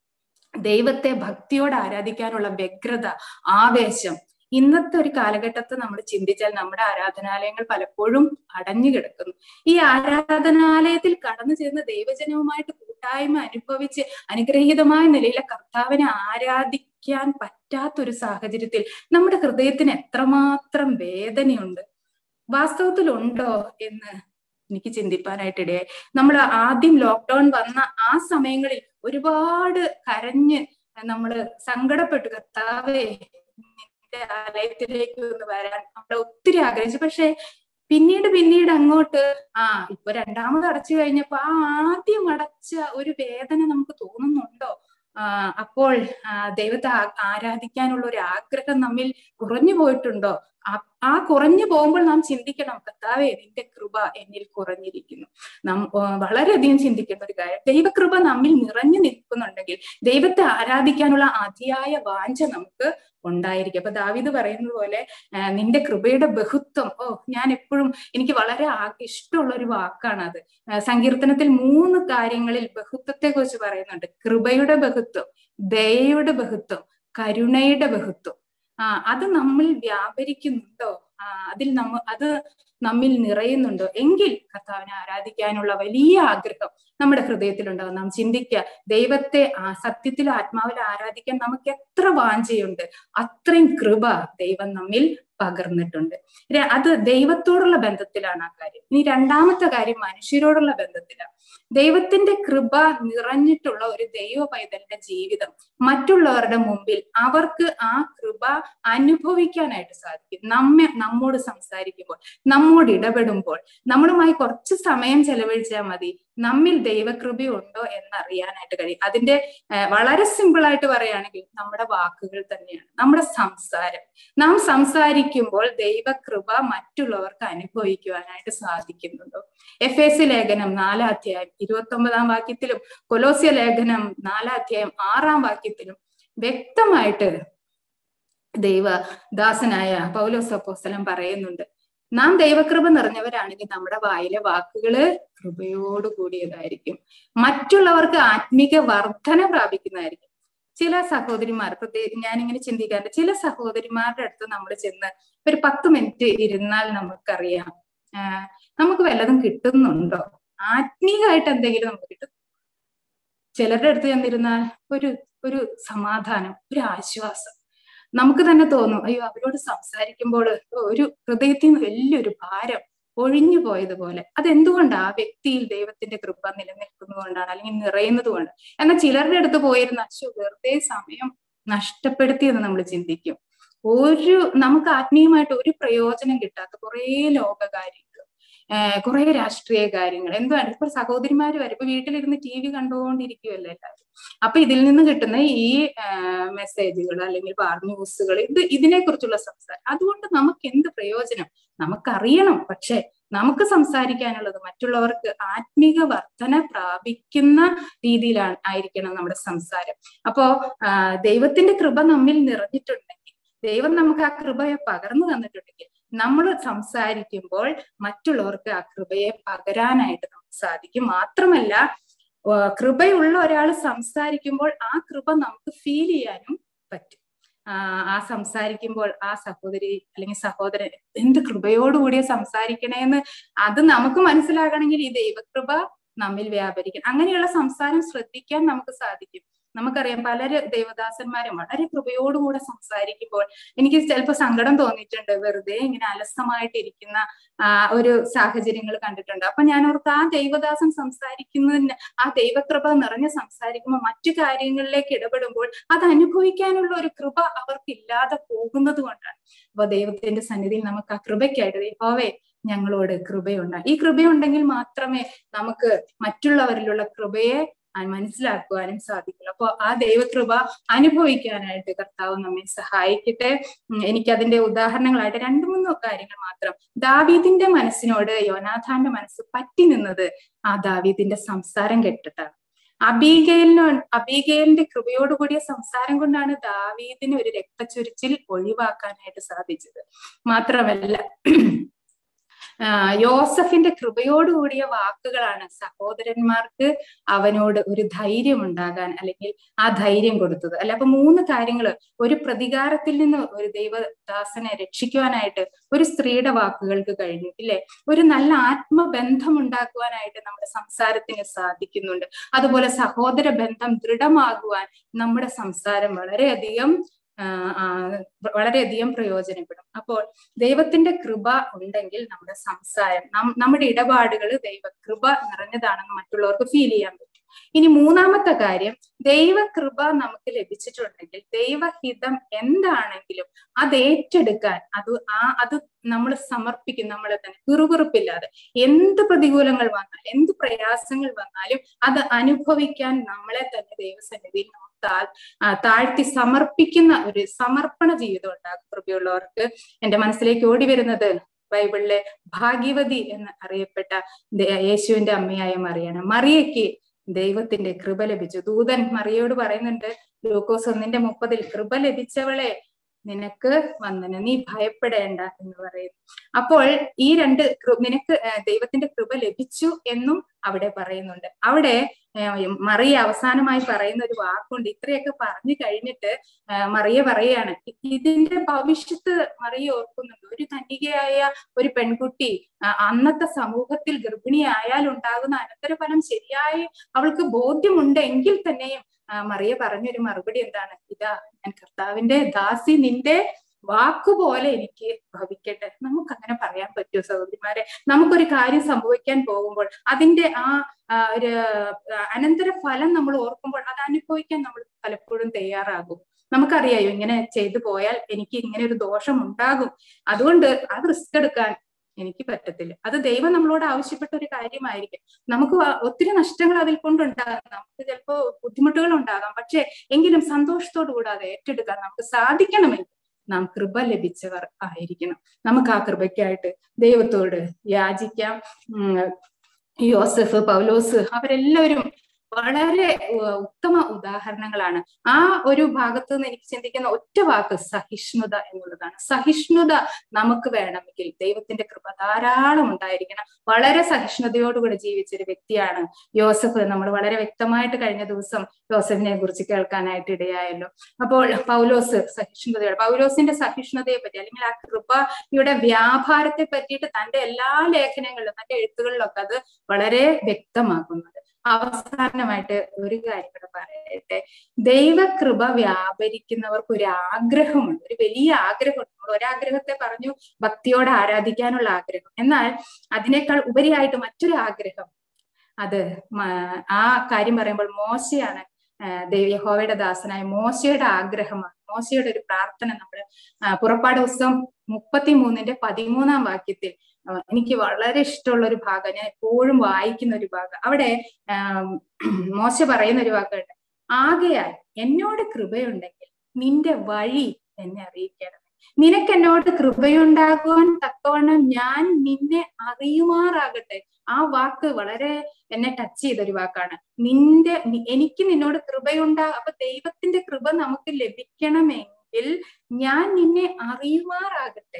ദൈവത്തെ ഭക്തിയോടെ ആരാധിക്കാനുള്ള വ്യഗ്രത ആവേശം ഇന്നത്തെ ഒരു കാലഘട്ടത്തിൽ നമ്മൾ ചിന്തിച്ചാൽ നമ്മുടെ ആരാധനാലയങ്ങൾ പലപ്പോഴും അടഞ്ഞു കിടക്കുന്നു ഈ ആരാധനാലയത്തിൽ കടന്നു ചെന്ന് ദൈവജനവുമായിട്ട് കൂട്ടായ്മ അനുഭവിച്ച് അനുഗ്രഹീതമായ നിലയിലെ കർത്താവിനെ ആരാധിക്കാൻ പറ്റാത്തൊരു സാഹചര്യത്തിൽ നമ്മുടെ ഹൃദയത്തിന് എത്രമാത്രം വേദനയുണ്ട് വാസ്തവത്തിൽ ഉണ്ടോ എന്ന് എനിക്ക് ചിന്തിപ്പാനായിട്ടിടയായി നമ്മൾ ആദ്യം ലോക്ക്ഡൌൺ വന്ന ആ സമയങ്ങളിൽ ഒരുപാട് കരഞ്ഞ് നമ്മള് സങ്കടപ്പെട്ടു കർത്താവേ നിന്റെ ആലയത്തിലേക്ക് ഒന്ന് വരാൻ നമ്മളെ ഒത്തിരി ആഗ്രഹിച്ചു പക്ഷെ പിന്നീട് പിന്നീട് അങ്ങോട്ട് ആ ഇപ്പൊ രണ്ടാമത് അടച്ചു കഴിഞ്ഞപ്പോ ആ ആദ്യം അടച്ച ഒരു വേദന നമുക്ക് തോന്നുന്നുണ്ടോ ആ അപ്പോൾ ആ, ദൈവത്തെ ആ- ആരാധിക്കാനുള്ള ഒരു ആഗ്രഹം നമ്മിൽ കുറഞ്ഞു പോയിട്ടുണ്ടോ ആ- ആ കുറഞ്ഞു പോകുമ്പോൾ നാം ചിന്തിക്കണം കർത്താവേ നിന്റെ കൃപ എന്നിൽ കുറഞ്ഞിരിക്കുന്നു നാം ആ, വളരെയധികം ചിന്തിക്കേണ്ട ഒരു കാര്യം ദൈവകൃപ നമ്മിൽ നിറഞ്ഞു നിൽക്കുന്നുണ്ടെങ്കിൽ ദൈവത്തെ ആരാധിക്കാനുള്ള അതിയായ വാഞ്ച നമുക്ക് ഉണ്ടായിരിക്കും അപ്പൊ ദാവിദ് പറയുന്നത് പോലെ ആ, നിന്റെ കൃപയുടെ ബഹുത്വം ഓ ഞാൻ എപ്പോഴും എനിക്ക് വളരെ ആ- ഇഷ്ടമുള്ള ഒരു വാക്കാണ് അത് ആ, സങ്കീർത്തനത്തിൽ മൂന്ന് കാര്യങ്ങളിൽ ബഹുത്വത്തെ കുറിച്ച് പറയുന്നുണ്ട് കൃപയുടെ ബഹുത്വം ദയയുടെ ബഹുത്വം കരുണയുടെ ബഹുത്വം ആ അത് നമ്മിൽ വ്യാപരിക്കുന്നുണ്ടോ ആ അതിൽ നമ്മ അത് നമ്മിൽ നിറയുന്നുണ്ടോ എങ്കിൽ കർത്താവിനെ ആരാധിക്കാനുള്ള വലിയ ആഗ്രഹം നമ്മുടെ ഹൃദയത്തിലുണ്ടാവും നാം ചിന്തിക്കുക ദൈവത്തെ ആ സത്യത്തിൽ ആത്മാവിൽ ആരാധിക്കാൻ നമുക്ക് എത്ര വാഞ്ചയുണ്ട് അത്രയും കൃപ ദൈവം നമ്മിൽ പകർന്നിട്ടുണ്ട് ര- അത് ദൈവത്തോടുള്ള ബന്ധത്തിലാണ് ആ കാര്യം ഇനി രണ്ടാമത്തെ കാര്യം മനുഷ്യരോടുള്ള ബന്ധത്തിലാണ് ദൈവത്തിന്റെ കൃപ നിറഞ്ഞിട്ടുള്ള ഒരു ദൈവ പൈതലിന്റെ ജീവിതം മറ്റുള്ളവരുടെ മുമ്പിൽ അവർക്ക് ആ കൃപ അനുഭവിക്കാനായിട്ട് സാധിക്കും നമ്മെ നമ്മോട് സംസാരിക്കുമ്പോൾ നമ്മോട് ഇടപെടുമ്പോൾ നമ്മളുമായി കുറച്ച് സമയം ചെലവഴിച്ചാൽ മതി നമ്മിൽ ദൈവകൃപയുണ്ടോ എന്നറിയാനായിട്ട് കഴിയും അതിന്റെ ഏഹ്, വളരെ സിമ്പിൾ ആയിട്ട് പറയുകയാണെങ്കിൽ നമ്മുടെ വാക്കുകൾ തന്നെയാണ് നമ്മുടെ സംസാരം നാം സംസാരിക്കും സംസാരിക്കുമ്പോൾ ദൈവകൃപ മറ്റുള്ളവർക്ക് അനുഭവിക്കുവാനായിട്ട് സാധിക്കുന്നുണ്ടോ എഫ് എസ് ലേഖനം നാലാം അധ്യായം ഇരുപത്തി ഒമ്പതാം വാക്യത്തിലും കൊലോസ്യ ലേഖനം നാലാം അധ്യായം ആറാം വാക്യത്തിലും വ്യക്തമായിട്ട് ദൈവ ദാസനായ പൗലോസ് അപ്പോസ്തലൻ പറയുന്നുണ്ട് നാം ദൈവകൃപ നിറഞ്ഞവരാണെങ്കിൽ നമ്മുടെ വായിലെ വാക്കുകള് കൃപയോട് കൂടിയതായിരിക്കും മറ്റുള്ളവർക്ക് ആത്മീക വർധന പ്രാപിക്കുന്നതായിരിക്കും ചില സഹോദരിമാർ പ്രത്യേകിച്ച് ഞാനിങ്ങനെ ചിന്തിക്കാറുണ്ട് ചില സഹോദരിമാരുടെ അടുത്ത് നമ്മൾ ചെന്ന് ഒരു പത്ത് മിനിറ്റ് ഇരുന്നാൽ നമുക്കറിയാം ആഹ് നമുക്ക് വല്ലതും കിട്ടുന്നുണ്ടോ ആത്മീകമായിട്ട് എന്തെങ്കിലും നമുക്ക് കിട്ടും ചിലരുടെ അടുത്ത് ചെന്നിരുന്നാൽ ഒരു ഒരു സമാധാനം ഒരു ആശ്വാസം നമുക്ക് തന്നെ തോന്നും അയ്യോ അവരോട് സംസാരിക്കുമ്പോൾ ഒരു ഹൃദയത്തിൽ നിന്ന് വലിയൊരു ഭാരം ഒഴിഞ്ഞു പോയതുപോലെ അതെന്തുകൊണ്ടാണ് ആ വ്യക്തിയിൽ ദൈവത്തിന്റെ കൃപ നിലനിൽക്കുന്നതുകൊണ്ടാണ് അല്ലെങ്കിൽ നിറയുന്നത് കൊണ്ട് എന്നാൽ ചിലരുടെ അടുത്ത് പോയിരുന്ന അശോ വെറുതെ സമയം നഷ്ടപ്പെടുത്തിയെന്ന് നമ്മൾ ചിന്തിക്കും ഒരു നമുക്ക് ആത്മീയമായിട്ട് ഒരു പ്രയോജനം കിട്ടാത്ത കുറേ ലോകകാര്യങ്ങൾ ഏഹ് കുറെ രാഷ്ട്രീയ കാര്യങ്ങൾ എന്താണ് ഇപ്പൊ സഹോദരിമാര് വരെ ഇപ്പൊ വീട്ടിലിരുന്ന് ടി വി കണ്ടുകൊണ്ടിരിക്കുമല്ലോ എല്ലാവരും അപ്പൊ ഇതിൽ നിന്ന് കിട്ടുന്ന ഈ മെസ്സേജുകൾ അല്ലെങ്കിൽ വാർ ന്യൂസുകൾ ഇത് ഇതിനെ കുറിച്ചുള്ള സംസാരം അതുകൊണ്ട് നമുക്ക് എന്ത് പ്രയോജനം നമുക്കറിയണം പക്ഷെ നമുക്ക് സംസാരിക്കാനുള്ളത് മറ്റുള്ളവർക്ക് ആത്മീക വർധന പ്രാപിക്കുന്ന രീതിയിലാണ് ആയിരിക്കണം നമ്മുടെ സംസാരം അപ്പോ ദൈവത്തിന്റെ കൃപ നമ്മിൽ നിറഞ്ഞിട്ടുണ്ടെങ്കിൽ ദൈവം നമുക്ക് ആ കൃപയെ പകർന്നു തന്നിട്ടുണ്ടെങ്കിൽ നമ്മൾ സംസാരിക്കുമ്പോൾ മറ്റുള്ളവർക്ക് ആ കൃപയെ പകരാനായിട്ട് നമുക്ക് സാധിക്കും മാത്രമല്ല കൃപയുള്ള ഒരാൾ സംസാരിക്കുമ്പോൾ ആ കൃപ നമുക്ക് ഫീൽ ചെയ്യാനും പറ്റും ആ സംസാരിക്കുമ്പോൾ ആ സഹോദരി അല്ലെങ്കിൽ സഹോദരൻ എന്ത് കൃപയോടുകൂടിയ സംസാരിക്കണേന്ന് അത് നമുക്ക് മനസ്സിലാകണമെങ്കിൽ ഈ ദൈവകൃപ നമ്മിൽ വ്യാപരിക്കണം അങ്ങനെയുള്ള സംസാരം ശ്രദ്ധിക്കാൻ നമുക്ക് സാധിക്കും നമുക്കറിയാം പലര് ദേവദാസന്മാരും വളരെ കൃപയോടുകൂടെ സംസാരിക്കുമ്പോൾ എനിക്ക് ചിലപ്പോൾ സങ്കടം തോന്നിയിട്ടുണ്ട് വെറുതെ ഇങ്ങനെ അലസമായിട്ടിരിക്കുന്ന ആ ഒരു സാഹചര്യങ്ങൾ കണ്ടിട്ടുണ്ട് അപ്പൊ ഞാൻ ഓർത്ത് ആ ദൈവദാസൻ സംസാരിക്കുന്നതിന് ആ ദൈവകൃപ നിറഞ്ഞ് സംസാരിക്കുമ്പോൾ മറ്റു കാര്യങ്ങളിലേക്ക് ഇടപെടുമ്പോൾ അത് അനുഭവിക്കാനുള്ള ഒരു കൃപ അവർക്ക് ഇല്ലാതെ പോകുന്നത് കൊണ്ടാണ് അപ്പൊ ദൈവത്തിന്റെ സന്നിധിയിൽ നമുക്ക് ആ കൃപയ്ക്കായിട്ട് ദൈവവേ ഞങ്ങളോട് കൃപയുണ്ടാകും ഈ കൃപയുണ്ടെങ്കിൽ മാത്രമേ നമുക്ക് മറ്റുള്ളവരിലുള്ള കൃപയെ മനസ്സിലാക്കുവാനും സാധിക്കുള്ളൂ അപ്പോൾ ആ ദൈവകൃപ അനുഭവിക്കാനായിട്ട് കർത്താവ് നമ്മെ സഹായിക്കട്ടെ എനിക്ക് അതിന്റെ ഉദാഹരണങ്ങളായിട്ട് രണ്ടു മൂന്ന് കാര്യങ്ങൾ മാത്രം ദാവീദിന്റെ മനസ്സിനോട് യോനാഥാന്റെ മനസ്സ് പറ്റി നിന്നത് ആ ദാവീദിന്റെ സംസാരം കേട്ടിട്ടാണ് അബീഗയിലിനോ അബീഗയിലിന്റെ കൃപയോടുകൂടിയ സംസാരം കൊണ്ടാണ് ദാവീദിന് ഒരു രക്തച്ചൊരിച്ചിൽ ഒഴിവാക്കാനായിട്ട് സാധിച്ചത് മാത്രമല്ല യോസഫിന്റെ കൃപയോടുകൂടിയ വാക്കുകളാണ് സഹോദരന്മാർക്ക് അവനോട് ഒരു ധൈര്യം ഉണ്ടാകാൻ അല്ലെങ്കിൽ ആ ധൈര്യം കൊടുത്തത് അല്ല അപ്പൊ മൂന്ന് കാര്യങ്ങൾ ഒരു പ്രതികാരത്തിൽ നിന്ന് ഒരു ദൈവദാസനെ രക്ഷിക്കുവാനായിട്ട് ഒരു സ്ത്രീയുടെ വാക്കുകൾക്ക് കഴിഞ്ഞു ഇല്ലേ ഒരു നല്ല ആത്മബന്ധം ഉണ്ടാക്കുവാനായിട്ട് നമ്മുടെ സംസാരത്തിന് സാധിക്കുന്നുണ്ട് അതുപോലെ സഹോദര ബന്ധം ദൃഢമാകുവാൻ നമ്മുടെ സംസാരം വളരെയധികം വളരെയധികം പ്രയോജനപ്പെടും അപ്പോൾ ദൈവത്തിന്റെ കൃപ ഉണ്ടെങ്കിൽ നമ്മുടെ സംസാരം നമ്മുടെ ഇടപാടുകൾ ദൈവ കൃപ നിറഞ്ഞതാണെന്ന് മറ്റുള്ളവർക്ക് ഫീൽ ചെയ്യാൻ പറ്റും ഇനി മൂന്നാമത്തെ കാര്യം ദൈവകൃപ നമുക്ക് ലഭിച്ചിട്ടുണ്ടെങ്കിൽ ദൈവഹിതം എന്താണെങ്കിലും അത് ഏറ്റെടുക്കാൻ അത് ആ അത് നമ്മൾ സമർപ്പിക്കും നമ്മളെ തന്നെ കുറുകുറുപ്പില്ലാതെ എന്ത് പ്രതികൂലങ്ങൾ വന്നാലും എന്ത് പ്രയാസങ്ങൾ വന്നാലും അത് അനുഭവിക്കാൻ നമ്മളെ തന്നെ ദൈവസന്നിധിയിൽ താൽ താഴ്ത്തി സമർപ്പിക്കുന്ന ഒരു സമർപ്പണ ജീവിതം ഉണ്ടാകും കൃപയുള്ളവർക്ക് എന്റെ മനസ്സിലേക്ക് ഓടി വരുന്നത് ബൈബിളിലെ ഭാഗ്യവതി എന്ന് അറിയപ്പെട്ട യേശുവിന്റെ അമ്മയായ മറിയാണ് മറിയയ്ക്ക് ദൈവത്തിന്റെ കൃപ ലഭിച്ചു ദൂതൻ മറിയോട് പറയുന്നുണ്ട് ലൂക്കോസ് ഒന്നിന്റെ മുപ്പതിൽ കൃപ ലഭിച്ചവളെ നിനക്ക് വന്ദന നീ ഭയപ്പെടേണ്ട എന്ന് പറയുന്നു അപ്പോൾ ഈ രണ്ട് നിനക്ക് ദൈവത്തിന്റെ കൃപ ലഭിച്ചു എന്നും അവിടെ പറയുന്നുണ്ട് അവിടെ മറിയ അവസാനമായി പറയുന്ന ഒരു വാക്കുണ്ട് ഇത്രയൊക്കെ പറഞ്ഞു കഴിഞ്ഞിട്ട് മറിയ പറയാണ് ഇതിന്റെ ഭവിഷ്യത്ത് മറിയ ഓർക്കുന്നുണ്ട് ഒരു കന്യകയായ ഒരു പെൺകുട്ടി അന്നത്തെ സമൂഹത്തിൽ ഗർഭിണിയായാൽ ഉണ്ടാകുന്ന അനന്തരഫലം ശരിയായി അവൾക്ക് ബോധ്യമുണ്ടെങ്കിൽ തന്നെയും മറിയ പറഞ്ഞൊരു മറുപടി എന്താണ് ഇതാ ഞാൻ കർത്താവിന്റെ ദാസി നിന്റെ വാക്കുപോലെ എനിക്ക് ഭവിക്കട്ടെ നമുക്ക് അങ്ങനെ പറയാൻ പറ്റുമോ സഹോദരിമാരെ നമുക്കൊരു കാര്യം സംഭവിക്കാൻ പോകുമ്പോൾ അതിന്റെ ആ ഒരു അനന്തര ഫലം നമ്മൾ ഓർക്കുമ്പോൾ അത് അനുഭവിക്കാൻ നമ്മൾ പലപ്പോഴും തയ്യാറാകും നമുക്കറിയായോ ഇങ്ങനെ ചെയ്തു പോയാൽ എനിക്ക് ഇങ്ങനെ ഒരു ദോഷം ഉണ്ടാകും അതുകൊണ്ട് അത് റിസ്ക് എടുക്കാൻ എനിക്ക് പറ്റത്തില്ല അത് ദൈവം നമ്മളോട് ആവശ്യപ്പെട്ട ഒരു കാര്യമായിരിക്കും നമുക്ക് ഒത്തിരി നഷ്ടങ്ങൾ അതിൽ കൊണ്ടുണ്ടാകാം നമുക്ക് ചിലപ്പോ ബുദ്ധിമുട്ടുകൾ ഉണ്ടാകാം പക്ഷെ എങ്കിലും സന്തോഷത്തോടു കൂടെ അത് ഏറ്റെടുക്കാൻ നമുക്ക് സാധിക്കണമെങ്കിൽ നാം കൃപ ലഭിച്ചവർ ആയിരിക്കണം നമുക്ക് ആ കൃപയ്ക്കായിട്ട് ദൈവത്തോട് യാചിക്കാം ഉം, യോസഫ് പൗലോസ് അവരെല്ലാവരും വളരെ ഉ- ഉത്തമ ഉദാഹരണങ്ങളാണ് ആ ഒരു ഭാഗത്ത് നിന്ന് എനിക്ക് ചിന്തിക്കുന്ന ഒറ്റ വാക്ക് സഹിഷ്ണുത എന്നുള്ളതാണ് സഹിഷ്ണുത നമുക്ക് വേണമെങ്കിൽ ദൈവത്തിന്റെ കൃപ ധാരാളം ഉണ്ടായിരിക്കണം വളരെ സഹിഷ്ണുതയോടുകൂടി ജീവിച്ച ഒരു വ്യക്തിയാണ് യോസഫ് നമ്മൾ വളരെ വ്യക്തമായിട്ട് കഴിഞ്ഞ ദിവസം യോസഫിനെ കുറിച്ച് കേൾക്കാനായിട്ട് ഇടയായല്ലോ അപ്പോൾ പൗലോസ് സഹിഷ്ണുതയുടെ പൗലോസിന്റെ സഹിഷ്ണുതയെ പറ്റി അല്ലെങ്കിൽ ആ കൃപയുടെ വ്യാപാരത്തെ പറ്റിയിട്ട് തന്റെ എല്ലാ ലേഖനങ്ങളിലും തന്റെ എഴുത്തുകളിലൊക്കെ അത് വളരെ വ്യക്തമാക്കുന്നത് അവസാനമായിട്ട് ഒരു കാര്യം കൂടെ പറയട്ടെ ദൈവകൃപ വ്യാപരിക്കുന്നവർക്ക് ഒരു ആഗ്രഹമുണ്ട് ഒരു വലിയ ആഗ്രഹമുണ്ട് നമ്മൾ ഒരാഗ്രഹത്തെ പറഞ്ഞു ഭക്തിയോടെ ആരാധിക്കാനുള്ള ആഗ്രഹം എന്നാൽ അതിനേക്കാൾ ഉപരിയായിട്ട് മറ്റൊരു ആഗ്രഹം അത് മ- ആ കാര്യം പറയുമ്പോൾ മോശയാണ് ദേവി യഹോവയുടെ ദാസനായ മോശയുടെ ആഗ്രഹമാണ് മോശയുടെ ഒരു പ്രാർത്ഥന നമ്മൾ പുറപ്പാട് പുസ്തകം മുപ്പത്തി മൂന്നിന്റെ പതിമൂന്നാം വാക്യത്തിൽ ആ, എനിക്ക് വളരെ ഇഷ്ടമുള്ള ഒരു ഭാഗം ഞാൻ എപ്പോഴും വായിക്കുന്ന ഒരു ഭാഗം അവിടെ ആം, മോശ പറയുന്ന ഒരു വാക്കുണ്ട് ആകയാൽ എന്നോട് കൃപയുണ്ടെങ്കിൽ നിന്റെ വഴി എന്നെ അറിയിക്കണം നിനക്ക് എന്നോട് കൃപയുണ്ടാകുവാൻ തക്കവണ്ണം ഞാൻ നിന്നെ അറിയുമാറാകട്ടെ ആ വാക്ക് വളരെ എന്നെ ടച്ച് ചെയ്ത ഒരു വാക്കാണ് നിന്റെ നി- എനിക്ക് നിന്നോട് കൃപയുണ്ടാ അപ്പൊ ദൈവത്തിന്റെ കൃപ നമുക്ക് ലഭിക്കണമെങ്കിൽ ഞാൻ നിന്നെ അറിയുമാറാകട്ടെ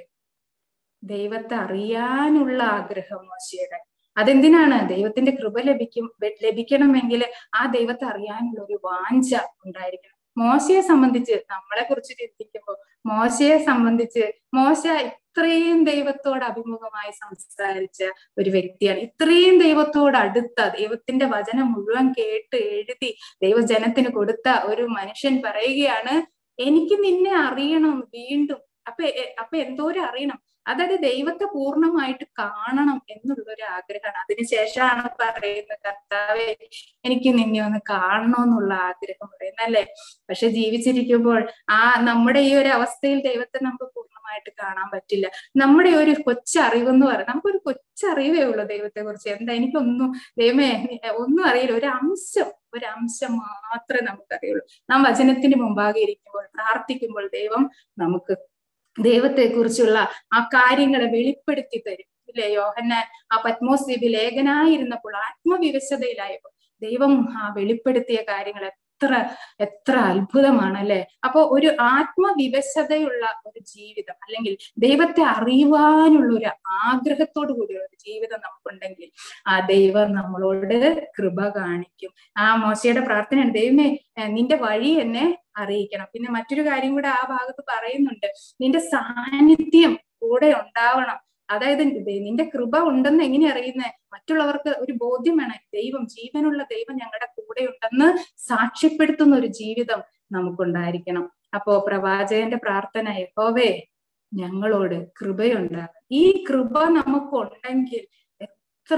ദൈവത്തെ അറിയാനുള്ള ആഗ്രഹം മോശയുടെ അതെന്തിനാണ് ദൈവത്തിന്റെ കൃപ ലഭിക്കും ലഭിക്കണമെങ്കിൽ ആ ദൈവത്തെ അറിയാനുള്ള ഒരു വാഞ്ച ഉണ്ടായിരിക്കണം മോശയെ സംബന്ധിച്ച് നമ്മളെ കുറിച്ച് ചിന്തിക്കുമ്പോൾ മോശയെ സംബന്ധിച്ച് മോശ ഇത്രയും ദൈവത്തോട് അഭിമുഖമായി സംസാരിച്ച ഒരു വ്യക്തിയാണ് ഇത്രയും ദൈവത്തോട് അടുത്ത ദൈവത്തിന്റെ വചനം മുഴുവൻ കേട്ട് എഴുതി ദൈവജനത്തിന് കൊടുത്ത ഒരു മനുഷ്യൻ പറയുകയാണ് എനിക്ക് നിന്നെ അറിയണം വീണ്ടും അപ്പൊ എ- അപ്പൊ എന്തോരം അറിയണം അതായത് ദൈവത്തെ പൂർണ്ണമായിട്ട് കാണണം എന്നുള്ള ഒരു ആഗ്രഹമാണ് അതിനുശേഷമാണ് പറയുന്നത് കർത്താവെ എനിക്ക് നിന്നെ ഒന്ന് കാണണമെന്നുള്ള ആഗ്രഹം പറയുന്നല്ലേ പക്ഷെ ജീവിച്ചിരിക്കുമ്പോൾ ആ നമ്മുടെ ഈ ഒരു അവസ്ഥയിൽ ദൈവത്തെ നമുക്ക് പൂർണ്ണമായിട്ട് കാണാൻ പറ്റില്ല നമ്മുടെ ഒരു കൊച്ചറിവെന്ന് പറയുന്നത് നമുക്കൊരു കൊച്ചറിവേ ഉള്ളൂ ദൈവത്തെ കുറിച്ച് എന്താ എനിക്കൊന്നും ദൈവമേ നീ- ഒന്നും അറിയില്ല ഒരു അംശം ഒരു അംശം മാത്രമേ നമുക്കറിയുള്ളൂ നാം വചനത്തിന് മുമ്പാകെ ഇരിക്കുമ്പോൾ പ്രാർത്ഥിക്കുമ്പോൾ ദൈവം നമുക്ക് ദൈവത്തെ കുറിച്ചുള്ള ആ കാര്യങ്ങളെ വെളിപ്പെടുത്തി തരും ഇല്ലേ യോഹന്നാൻ ആ പത്മോസ് ദ്വീപിൽ ലേഖനായിരുന്നപ്പോൾ ആത്മവിവശതയിലായപ്പോൾ ദൈവം ആ വെളിപ്പെടുത്തിയ കാര്യങ്ങൾ എത്ര എത്ര അത്ഭുതമാണ് അല്ലെ അപ്പൊ ഒരു ആത്മവിവശതയുള്ള ഒരു ജീവിതം അല്ലെങ്കിൽ ദൈവത്തെ അറിയുവാനുള്ള ഒരു ആഗ്രഹത്തോടു കൂടിയ ഒരു ജീവിതം നമുക്കുണ്ടെങ്കിൽ ആ ദൈവം നമ്മളോട് കൃപ കാണിക്കും ആ മോശയുടെ പ്രാർത്ഥനയാണ് ദൈവമേ ഏർ നിന്റെ വഴി എന്നെ അറിയിക്കണം പിന്നെ മറ്റൊരു കാര്യം കൂടെ ആ ഭാഗത്ത് പറയുന്നുണ്ട് നിന്റെ സാന്നിധ്യം കൂടെ ഉണ്ടാവണം അതായത് ദേ- നിന്റെ കൃപ ഉണ്ടെന്ന് എങ്ങനെ അറിയുന്നേ മറ്റുള്ളവർക്ക് ഒരു ബോധ്യം വേണം ദൈവം ജീവനുള്ള ദൈവം ഞങ്ങളുടെ കൂടെ ഉണ്ടെന്ന് സാക്ഷ്യപ്പെടുത്തുന്ന ഒരു ജീവിതം നമുക്കുണ്ടായിരിക്കണം അപ്പോ പ്രവാചകന്റെ പ്രാർത്ഥന യഹോവേ ഞങ്ങളോട് കൃപയുണ്ടാകും ഈ കൃപ നമുക്കുണ്ടെങ്കിൽ എത്ര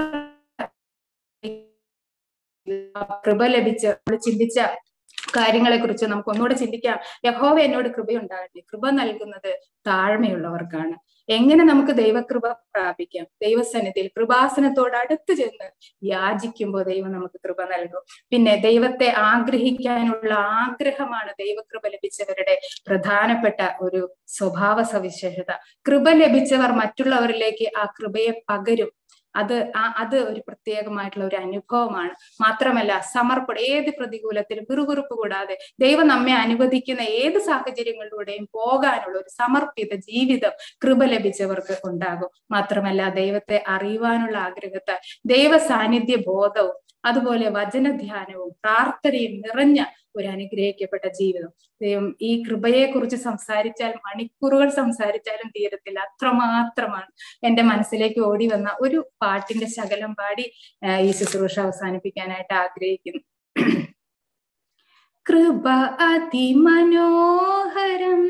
കൃപ ലഭിച്ച് നമ്മൾ ചിന്തിച്ച കാര്യങ്ങളെ കുറിച്ച് നമുക്ക് ഒന്നുകൂടെ ചിന്തിക്കാം യഹോവ എന്നോട് കൃപയുണ്ടാകട്ടെ കൃപ നൽകുന്നത് താഴ്മയുള്ളവർക്കാണ് എങ്ങനെ നമുക്ക് ദൈവകൃപ പ്രാപിക്കാം ദൈവസന്നിധിയിൽ കൃപാസനത്തോട് അടുത്ത് ചെന്ന് യാചിക്കുമ്പോൾ ദൈവം നമുക്ക് കൃപ നൽകും പിന്നെ ദൈവത്തെ ആഗ്രഹിക്കാനുള്ള ആഗ്രഹമാണ് ദൈവകൃപ ലഭിച്ചവരുടെ പ്രധാനപ്പെട്ട ഒരു സ്വഭാവ സവിശേഷത കൃപ ലഭിച്ചവർ മറ്റുള്ളവരിലേക്ക് ആ കൃപയെ പകരും അത് ആ അത് ഒരു പ്രത്യേകമായിട്ടുള്ള ഒരു അനുഭവമാണ് മാത്രമല്ല സമർപ്പണം ഏത് പ്രതികൂലത്തിലും പിറുപിറുപ്പ് കൂടാതെ ദൈവം നമ്മെ അനുവദിക്കുന്ന ഏത് സാഹചര്യങ്ങളിലൂടെയും പോകാനുള്ള ഒരു സമർപ്പിത ജീവിതം കൃപ ലഭിച്ചവർക്ക് ഉണ്ടാകും മാത്രമല്ല ദൈവത്തെ അറിയുവാനുള്ള ആഗ്രഹത്താൽ ദൈവ സാന്നിധ്യ ബോധവും അതുപോലെ വചനധ്യാനവും പ്രാർത്ഥനയും നിറഞ്ഞ ഒരു അനുഗ്രഹിക്കപ്പെട്ട ജീവിതം ദൈവം ഈ കൃപയെ കുറിച്ച് സംസാരിച്ചാൽ മണിക്കൂറുകൾ സംസാരിച്ചാലും തീരത്തില്ല അത്രമാത്രമാണ് എന്റെ മനസ്സിലേക്ക് ഓടി വന്ന ഒരു പാട്ടിന്റെ ശകലം പാടി ആ, ഈ ശുശ്രൂഷ അവസാനിപ്പിക്കാനായിട്ട് ആഗ്രഹിക്കുന്നു കൃപ അതിമനോഹരം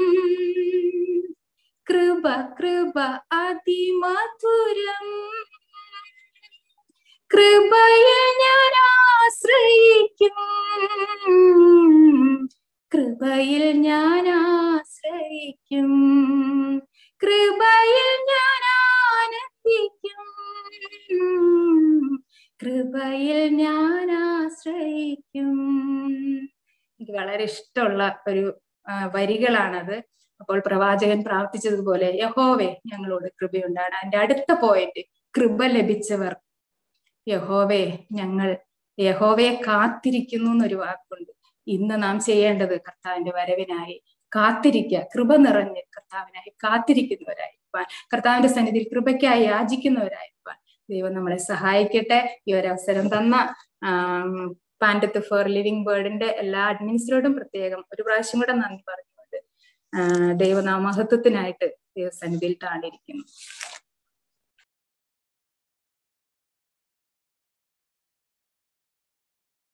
കൃപ കൃപ അതിമധുരം കൃപയെ ഞാൻ ആശ്രയിക്കും കൃപയിൽ ഞാൻ ആശ്രയിക്കും കൃപയിൽ ഞാൻ ആനന്ദിക്കും കൃപയിൽ ഞാൻ ആശ്രയിക്കും എനിക്ക് വളരെ ഇഷ്ടമുള്ള ഒരു ആ, വരികളാണത് അപ്പോൾ പ്രവാചകൻ പ്രാർത്ഥിച്ചതുപോലെ യഹോവേ ഞങ്ങളോട് കൃപയുണ്ടാണ് അതിന്റെ അടുത്ത പോയിന്റ് കൃപ ലഭിച്ചവർ യഹോവേ ഞങ്ങൾ യഹോവയെ കാത്തിരിക്കുന്നു എന്നൊരു വാക്കുണ്ട് ഇന്ന് നാം ചെയ്യേണ്ടത് കർത്താവിന്റെ വരവിനായി കാത്തിരിക്കുക കൃപ നിറഞ്ഞ് കർത്താവിനായി കാത്തിരിക്കുന്നവരായിരിക്കാൻ കർത്താവിന്റെ സന്നിധിയിൽ കൃപയ്ക്കായി യാചിക്കുന്നവരായിരിക്കാൻ ദൈവം നമ്മളെ സഹായിക്കട്ടെ ഈ ഒരു അവസരം തന്ന പാൻഡത്ത് ഫോർ ലിവിംഗ് ബേർഡിന്റെ എല്ലാ അഡ്മിനിസ്ട്രേറ്റോടും പ്രത്യേകം ഒരു പ്രാവശ്യം കൂടെ നന്ദി പറഞ്ഞുകൊണ്ട് ദൈവനാമഹത്വത്തിനായിട്ട് ദൈവസന്നിധിയിൽ താണിരിക്കുന്നു